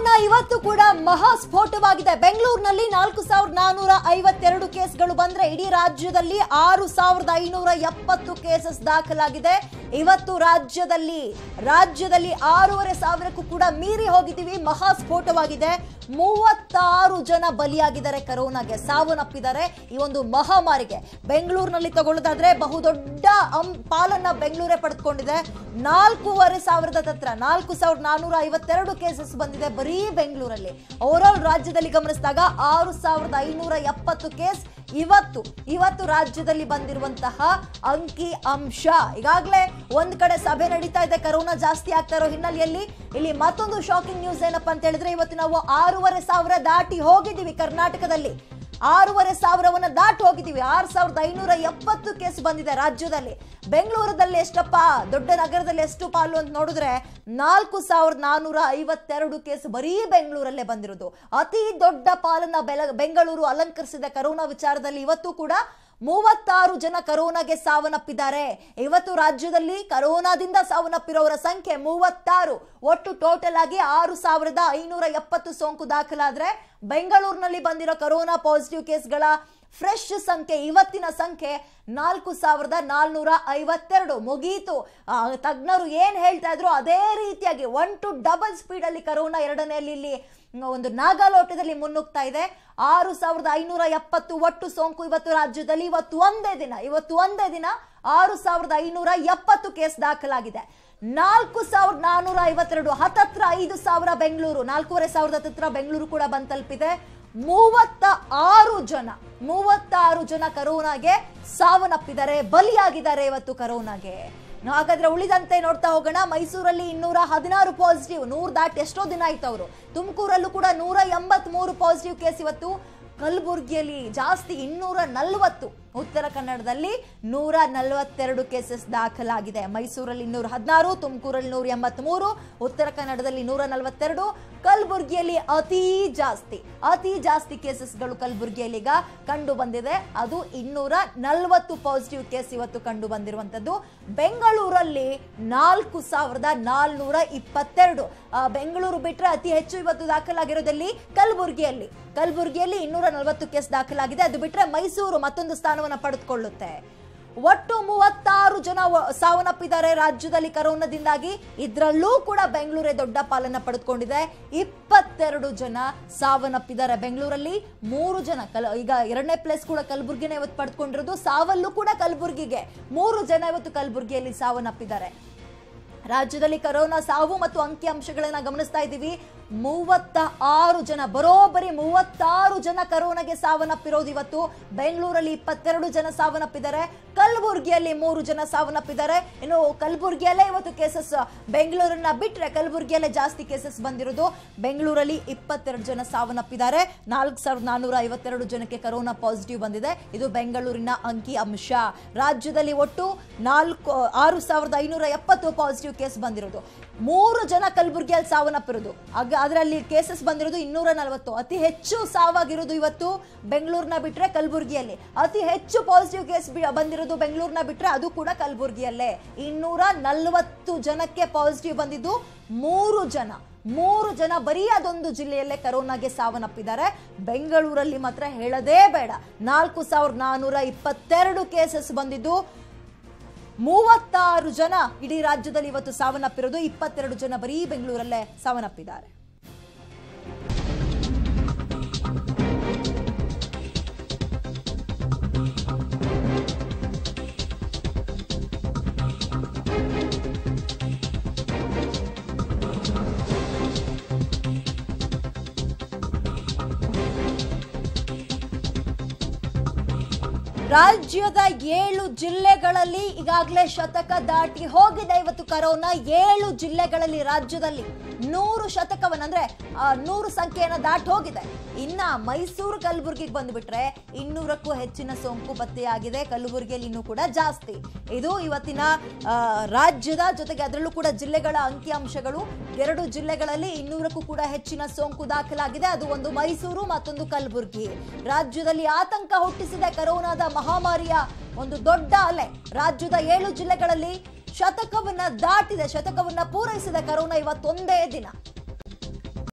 corona ಇವತ್ತು ಕೂಡ ಮಹಾಸ್ಫೋಟವಾಗಿದೆ ಬೆಂಗಳೂರಿನಲ್ಲಿ ನಾಲ್ಕು ಸಾವಿರದ ನಾನೂರ ಐವತ್ತೆರಡು ಕೇಸ್ಗಳು ಬಂದ್ರೆ ಇಡೀ ರಾಜ್ಯದಲ್ಲಿ ಆರು ಸಾವಿರದ ಐನೂರ ಎಪ್ಪತ್ತು ಕೇಸಸ್ ದಾಖಲಾಗಿದೆ ಇವತ್ತು ರಾಜ್ಯದಲ್ಲಿ ರಾಜ್ಯದಲ್ಲಿ ಆರೂವರೆ ಸಾವಿರಕ್ಕೂ ಕೂಡ ಮೀರಿ ಹೋಗಿದ್ದೀವಿ ಮಹಾಸ್ಫೋಟವಾಗಿದೆ ಮೂವತ್ತಾರು ಜನ ಬಲಿಯಾಗಿದ್ದಾರೆ ಕರೋನಾಗೆ ಸಾವನ್ನಪ್ಪಿದ್ದಾರೆ ಈ ಒಂದು ಮಹಾಮಾರಿಗೆ ಬೆಂಗಳೂರಿನಲ್ಲಿ ತಗೊಳ್ಳೋದಾದ್ರೆ ಬಹುದೊಡ್ಡ ಅಂ ಪಾಲನ್ನ ಬೆಂಗಳೂರೇ ಪಡೆದುಕೊಂಡಿದೆ ನಾಲ್ಕೂವರೆ ಸಾವಿರದ ಹತ್ರ ನಾಲ್ಕು ಸಾವಿರದ ನಾನೂರ ಐವತ್ತೆರಡು ಕೇಸಸ್ ಬಂದಿದೆ ಬರೀ ಬೆಂಗಳೂರಲ್ಲಿ ಓವರಾಲ್ ರಾಜ್ಯದಲ್ಲಿ ಗಮನಿಸಿದಾಗ ಆರು ಸಾವಿರದ ಐನೂರ ಎಪ್ಪತ್ತು ಕೇಸ್ ಇವತ್ತು ಇವತ್ತು ರಾಜ್ಯದಲ್ಲಿ ಬಂದಿರುವಂತಹ ಅಂಕಿ ಅಂಶ ಈಗಾಗಲೇ ಒಂದ್ ಕಡೆ ಸಭೆ ನಡೀತಾ ಇದೆ ಕರೋನಾ ಜಾಸ್ತಿ ಆಗ್ತಾ ಇರೋ ಹಿನ್ನೆಲೆಯಲ್ಲಿ ಇಲ್ಲಿ ಮತ್ತೊಂದು ಶಾಕಿಂಗ್ ನ್ಯೂಸ್ ಏನಪ್ಪಾ ಅಂತ ಹೇಳಿದ್ರೆ ಇವತ್ತು ನಾವು ಆರೂವರೆ ಸಾವಿರ ದಾಟಿ ಹೋಗಿದ್ದೀವಿ ಕರ್ನಾಟಕದಲ್ಲಿ ಆರೂವರೆ ಸಾವಿರವನ್ನ ದಾಟಿ ಹೋಗಿದ್ದೀವಿ ಆರು ಸಾವಿರದ ಐನೂರ ಎಪ್ಪತ್ತು ಕೇಸ್ ಬಂದಿದೆ ರಾಜ್ಯದಲ್ಲಿ ಬೆಂಗಳೂರದಲ್ಲಿ ಎಷ್ಟಪ್ಪ ದೊಡ್ಡ ನಗರದಲ್ಲಿ ಎಷ್ಟು ಪಾಲು ಅಂತ ನೋಡಿದ್ರೆ ನಾಲ್ಕು ಸಾವಿರದ ನಾನೂರ ಐವತ್ತೆರಡು ಕೇಸ್ ಬರೀ ಬೆಂಗಳೂರಲ್ಲೇ ಬಂದಿರೋದು ಅತಿ ದೊಡ್ಡ ಪಾಲನ್ನ ಬೆಲ ಬೆಂಗಳೂರು ಅಲಂಕರಿಸಿದ ಕರೋನಾ ವಿಚಾರದಲ್ಲಿ ಇವತ್ತು ಕೂಡ ಮೂವತ್ತಾರು ಜನ ಕರೋನಾಗೆ ಸಾವನ್ನಪ್ಪಿದ್ದಾರೆ ಇವತ್ತು ರಾಜ್ಯದಲ್ಲಿ ಕರೋನಾದಿಂದ ಸಾವನ್ನಪ್ಪಿರೋರ ಸಂಖ್ಯೆ ಮೂವತ್ತಾರು ಒಟ್ಟು ಟೋಟಲ್ ಆಗಿ ಆರು ಸಾವಿರದ ಐನೂರ ಎಪ್ಪತ್ತು ಸೋಂಕು ದಾಖಲಾದ್ರೆ ಬೆಂಗಳೂರಿನಲ್ಲಿ ಬಂದಿರೋ ಕರೋನಾ ಪಾಸಿಟಿವ್ ಕೇಸ್ಗಳ ಫ್ರೆಶ್ ಸಂಖ್ಯೆ ಇವತ್ತಿನ ಸಂಖ್ಯೆ ನಾಲ್ಕು ಸಾವಿರದ ನಾಲ್ನೂರ ಐವತ್ತೆರಡು ಮುಗೀತು ಆ, ತಜ್ಞರು ಏನ್ ಹೇಳ್ತಾ ಇದ್ರು ಅದೇ ರೀತಿಯಾಗಿ ಒನ್ ಟು ಡಬಲ್ ಸ್ಪೀಡ್ ಅಲ್ಲಿ ಕರೋನಾ ಎರಡನೆಯಲ್ಲಿ ಇಲ್ಲಿ ಒಂದು ನಾಗಾಲೋಟದಲ್ಲಿ ಮುನ್ನುಗ್ತಾ ಇದೆ ಆರು ಸಾವಿರದ ಐನೂರ ಎಪ್ಪತ್ತು ಒಟ್ಟು ಸೋಂಕು ಇವತ್ತು ರಾಜ್ಯದಲ್ಲಿ ಇವತ್ತು ಒಂದೇ ದಿನ ಇವತ್ತು ಒಂದೇ ದಿನ ಆರು ಸಾವಿರದ ಐನೂರ ಎಪ್ಪತ್ತು ಕೇಸ್ ದಾಖಲಾಗಿದೆ ನಾಲ್ಕು ಸಾವಿರದ ನಾನೂರ ಐವತ್ತೆರಡು ಹತ್ತತ್ರ ಐದು ಸಾವಿರ ಬೆಂಗಳೂರು ನಾಲ್ಕೂವರೆ ಸಾವಿರದ ಹತ್ತತ್ರ ಬೆಂಗಳೂರು ಕೂಡ ಬಂದ್ ತಲುಪಿದೆ ಮೂವತ್ತ ಆರು ಜನ ಮೂವತ್ತಾರು ಜನ ಕರೋನಾಗೆ ಸಾವನ್ನಪ್ಪಿದ್ದಾರೆ ಬಲಿಯಾಗಿದ್ದಾರೆ ಇವತ್ತು ಕರೋನಾಗೆ ನಾವು ಹಾಗಾದ್ರೆ ಉಳಿದಂತೆ ನೋಡ್ತಾ ಹೋಗೋಣ ಮೈಸೂರಲ್ಲಿ ಇನ್ನೂರ ಹದಿನಾರು ಪಾಸಿಟಿವ್ ನೂರ್ ದಾಟಿ ಎಷ್ಟೋ ದಿನ ಆಯ್ತು ಅವರು ತುಮಕೂರಲ್ಲೂ ಕೂಡ ನೂರ ಎಂಬತ್ ಮೂರು ಪಾಸಿಟಿವ್ ಕೇಸ್ ಇವತ್ತು ಕಲಬುರಗಿಯಲ್ಲಿ ಜಾಸ್ತಿ ಇನ್ನೂರ ನಲ್ವತ್ತು ಉತ್ತರ ಕನ್ನಡದಲ್ಲಿ ನೂರ ನಲವತ್ತೆರಡು ಕೇಸಸ್ ದಾಖಲಾಗಿದೆ ಮೈಸೂರಲ್ಲಿ ಇನ್ನೂರ ಹದಿನಾರು ತುಮಕೂರಲ್ಲಿ ನೂರ ಎಂಬತ್ಮೂರು ಉತ್ತರ ಕನ್ನಡದಲ್ಲಿ ನೂರ ನಲವತ್ತೆರಡು ಕಲಬುರಗಿಯಲ್ಲಿ ಅತಿ ಜಾಸ್ತಿ ಅತಿ ಜಾಸ್ತಿ ಕೇಸಸ್ಗಳು ಕಲಬುರಗಿಯಲ್ಲಿ ಈಗ ಕಂಡು ಬಂದಿದೆ ಅದು ಇನ್ನೂರ ನಲವತ್ತು ಪಾಸಿಟಿವ್ ಕೇಸ್ ಇವತ್ತು ಕಂಡು ಬಂದಿರುವಂತದ್ದು ಬೆಂಗಳೂರಲ್ಲಿ ನಾಲ್ಕು ಸಾವಿರದ ನಾಲ್ನೂರ ಇಪ್ಪತ್ತೆರಡು ಆ, ಬೆಂಗಳೂರು ಬಿಟ್ರೆ ಅತಿ ಹೆಚ್ಚು ಇವತ್ತು ದಾಖಲಾಗಿರೋದಲ್ಲಿ ಕಲಬುರಗಿಯಲ್ಲಿ ಕಲಬುರಗಿಯಲ್ಲಿ ಇನ್ನೂರ ನಲವತ್ತು ಕೇಸ್ ದಾಖಲಾಗಿದೆ ಅದು ಬಿಟ್ರೆ ಮೈಸೂರು ಮತ್ತೊಂದು ಸ್ಥಾನವನ್ನ ಪಡೆದುಕೊಳ್ಳುತ್ತೆ ಒಟ್ಟು ಮೂವತ್ತಾರು ಜನ ವ- ಸಾವನ್ನಪ್ಪಿದ್ದಾರೆ ರಾಜ್ಯದಲ್ಲಿ ಕರೋನಾದಿಂದಾಗಿ ಇದ್ರಲ್ಲೂ ಕೂಡ ಬೆಂಗಳೂರೇ ದೊಡ್ಡ ಪಾಲನ್ನ ಪಡೆದುಕೊಂಡಿದೆ ಇಪ್ಪತ್ತೆರಡು ಜನ ಸಾವನ್ನಪ್ಪಿದ್ದಾರೆ ಬೆಂಗಳೂರಲ್ಲಿ ಮೂರು ಜನ ಕಲ ಈಗ ಎರಡನೇ ಪ್ಲೇಸ್ ಕೂಡ ಕಲಬುರ್ಗಿನೇ ಇವತ್ತು ಪಡೆದುಕೊಂಡಿರೋದು ಸಾವಲ್ಲೂ ಕೂಡ ಕಲಬುರ್ಗಿಗೆ ಮೂರು ಜನ ಇವತ್ತು ಕಲಬುರ್ಗಿಯಲ್ಲಿ ಸಾವನ್ನಪ್ಪಿದ್ದಾರೆ ರಾಜ್ಯದಲ್ಲಿ ಕರೋನಾ ಸಾವು ಮತ್ತು ಅಂಕಿ ಅಂಶಗಳನ್ನ ಗಮನಿಸ್ತಾ ಇದ್ದೀವಿ ಮೂವತ್ತ ಆರು ಜನ ಬರೋಬ್ಬರಿ ಮೂವತ್ತಾರು ಜನ ಕರೋನಾಗೆ ಸಾವನ್ನಪ್ಪಿರೋದು ಇವತ್ತು ಬೆಂಗಳೂರಲ್ಲಿ ಇಪ್ಪತ್ತೆರಡು ಜನ ಸಾವನ್ನಪ್ಪಿದ್ದಾರೆ ಕಲಬುರಗಿಯಲ್ಲಿ ಮೂರು ಜನ ಸಾವನ್ನಪ್ಪಿದ್ದಾರೆ ಇನ್ನು ಕಲಬುರಗಿಯಲ್ಲೇ ಇವತ್ತು ಕೇಸಸ್ ಬೆಂಗಳೂರನ್ನ ಬಿಟ್ರೆ ಕಲಬುರಗಿಯಲ್ಲೇ ಜಾಸ್ತಿ ಕೇಸಸ್ ಬಂದಿರೋದು ಬೆಂಗಳೂರಲ್ಲಿ ಇಪ್ಪತ್ತೆರಡು ಜನ ಸಾವನ್ನಪ್ಪಿದ್ದಾರೆ ನಾಲ್ಕು ಸಾವಿರದ ನಾನೂರ ಐವತ್ತೆರಡು ಜನಕ್ಕೆ ಕರೋನಾ ಪಾಸಿಟಿವ್ ಬಂದಿದೆ ಇದು ಬೆಂಗಳೂರಿನ ಅಂಕಿ ಅಂಶ ರಾಜ್ಯದಲ್ಲಿ ಒಟ್ಟು ನಾಲ್ಕು ಆರು ಸಾವಿರದ ಐನೂರ ಎಪ್ಪತ್ತು ಪಾಸಿಟಿವ್ ಕೇಸ್ ಬಂದಿರೋದು ಮೂರು ಜನ ಕಲಬುರಗಿಯಲ್ಲಿ ಸಾವನ್ನಪ್ಪಿರೋದು ಆಗ ಅದರಲ್ಲಿ ಕೇಸಸ್ ಬಂದಿರೋದು ಇನ್ನೂರ ನಲವತ್ತು ಅತಿ ಹೆಚ್ಚು ಸಾವಾಗಿರೋದು ಇವತ್ತು ಬೆಂಗಳೂರಿನ ಬಿಟ್ರೆ ಕಲಬುರಗಿಯಲ್ಲಿ ಅತಿ ಹೆಚ್ಚು ಪಾಸಿಟಿವ್ ಕೇಸ್ ಬಂದಿರೋದು ಬೆಂಗಳೂರಿನ ಬಿಟ್ರೆ ಅದು ಕೂಡ ಕಲಬುರಗಿಯಲ್ಲೇ ಇನ್ನೂರ ನಲವತ್ತು ಜನಕ್ಕೆ ಪಾಸಿಟಿವ್ ಬಂದಿದ್ದು ಮೂರು ಜನ ಮೂರು ಜನ ಬರೀ ಅದೊಂದು ಜಿಲ್ಲೆಯಲ್ಲೇ ಕರೋನಾಗೆ ಸಾವನ್ನಪ್ಪಿದ್ದಾರೆ ಬೆಂಗಳೂರಲ್ಲಿ ಮಾತ್ರ ಹೇಳದೇ ಬೇಡ ನಾಲ್ಕು ಸಾವಿರದ ನಾನೂರ ಇಪ್ಪತ್ತೆರಡು ಕೇಸಸ್ ಬಂದಿದ್ದು ಮೂವತ್ತಾರು ಜನ ಇಡೀ ರಾಜ್ಯದಲ್ಲಿ ಇವತ್ತು ಸಾವನ್ನಪ್ಪಿರೋದು ಇಪ್ಪತ್ತೆರಡು ಜನ ಬರೀ ಬೆಂಗಳೂರಲ್ಲೇ ಸಾವನ್ನಪ್ಪಿದ್ದಾರೆ ರಾಜ್ಯದ ಏಳು ಜಿಲ್ಲೆಗಳಲ್ಲಿ ಈಗಾಗಲೇ ಶತಕ ದಾಟಿ ಹೋಗಿದೆ ಇವತ್ತು ಕರೋನಾ ಏಳು ಜಿಲ್ಲೆಗಳಲ್ಲಿ ರಾಜ್ಯದಲ್ಲಿ ನೂರು ಶತಕವನ್ನ ಅಂದ್ರೆ ಆ, ನೂರು ಸಂಖ್ಯೆಯನ್ನ ದಾಟಿ ಹೋಗಿದೆ ಇನ್ನ ಮೈಸೂರು ಕಲಬುರಗಿಗೆ ಬಂದ್ಬಿಟ್ರೆ ಇನ್ನೂರಕ್ಕೂ ಹೆಚ್ಚಿನ ಸೋಂಕು ಪತ್ತೆಯಾಗಿದೆ ಕಲಬುರಗಿಯಲ್ಲಿ ಇನ್ನೂ ಕೂಡ ಜಾಸ್ತಿ ಇದು ಇವತ್ತಿನ ಆ, ರಾಜ್ಯದ ಜೊತೆಗೆ ಅದರಲ್ಲೂ ಕೂಡ ಜಿಲ್ಲೆಗಳ ಅಂಕಿಅಂಶಗಳು ಎರಡು ಜಿಲ್ಲೆಗಳಲ್ಲಿ ಇನ್ನೂರಕ್ಕೂ ಕೂಡ ಹೆಚ್ಚಿನ ಸೋಂಕು ದಾಖಲಾಗಿದೆ ಅದು ಒಂದು ಮೈಸೂರು ಮತ್ತೊಂದು ಕಲಬುರಗಿ ರಾಜ್ಯದಲ್ಲಿ ಆತಂಕ ಹುಟ್ಟಿಸಿದೆ ಕರೋನಾದ ಮಹಾಮಾರಿಯ ಒಂದು ದೊಡ್ಡ ಅಲೆ ರಾಜ್ಯದ ಏಳು ಜಿಲ್ಲೆಗಳಲ್ಲಿ ಶತಕವನ್ನ ದಾಟಿದೆ ಶತಕವನ್ನ ಪೂರೈಸಿದ ಕರೋನಾ ಇವತ್ತೊಂದೇ ದಿನ